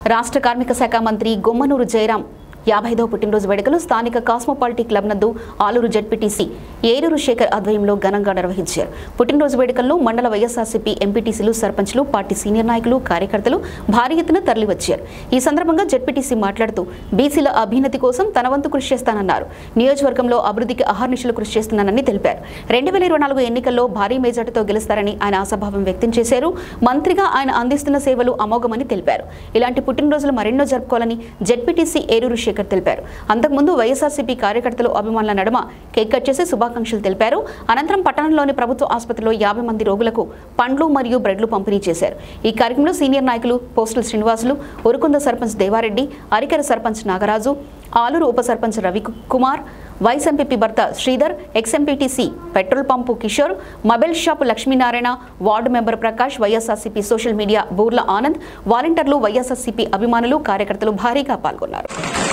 రాష్ట్ర కార్మిక శాఖ మంత్రి గుమ్మనూరు జయరాం యాభైదో పుట్టినరోజు వేడుకలు స్థానిక కాస్మోపాలిటీ క్లబ్ నందు ఆలూరు జడ్పీటీసీ ఏరూరు శేఖర్ ఆధ్వర్యంలో ఘనంగా నిర్వహించారు పుట్టినరోజు వేడుకల్లో మండల వైఎస్ఆర్సీపీ ఎంపీటీసీలు సర్పంచ్లు పార్టీ సీనియర్ నాయకులు కార్యకర్తలు భారీ ఎత్తున తరలివచ్చారు ఈ సందర్భంగా జడ్పీటీసీ మాట్లాడుతూ బీసీల అభ్యున్నతి కోసం తన వంతు కృషి చేస్తానన్నారు నియోజకవర్గంలో అభివృద్ధికి అహర్నిశలు కృషి చేస్తున్నానని తెలిపారు రెండు వేల ఇరవై నాలుగు ఎన్నికల్లో భారీ మెజార్టీతో గెలుస్తారని ఆయన ఆశాభావం వ్యక్తం చేశారు మంత్రిగా ఆయన అందిస్తున్న సేవలు అమోఘమని తెలిపారు ఇలాంటి పుట్టినరోజులు మరెన్నో జరుపుకోవాలని జడ్పీటీసీ ఏరూరు శేఖర్ తెలిపారు అంతకుముందు వైఎస్ఆర్సీపీ కార్యకర్తలు అభిమానుల నడుమ కేక్ కట్ చేసి శుభాకాంక్షలు తెలిపారు అనంతరం పట్టణంలోని ప్రభుత్వ ఆసుపత్రిలో యాభై మంది రోగులకు పండ్లు మరియు బ్రెడ్లు పంపిణీ చేశారు ఈ కార్యక్రమంలో సీనియర్ నాయకులు పోస్టల్ శ్రీనివాసులు ఉరుకుంద సర్పంచ్ దేవారెడ్డి అరికెర సర్పంచ్ నాగరాజు ఆలూరు ఉప సర్పంచ్ రవి కుమార్ వైస్ ఎంపీపీ భర్త Sridhar ex MPTC petrol pump Kishore mobile shop Lakshminarayana ward member Prakash YSRCP social media Burla Anand వాలంటీర్లు వైఎస్ఆర్సీపీ అభిమానులు కార్యకర్తలు భారీగా పాల్గొన్నారు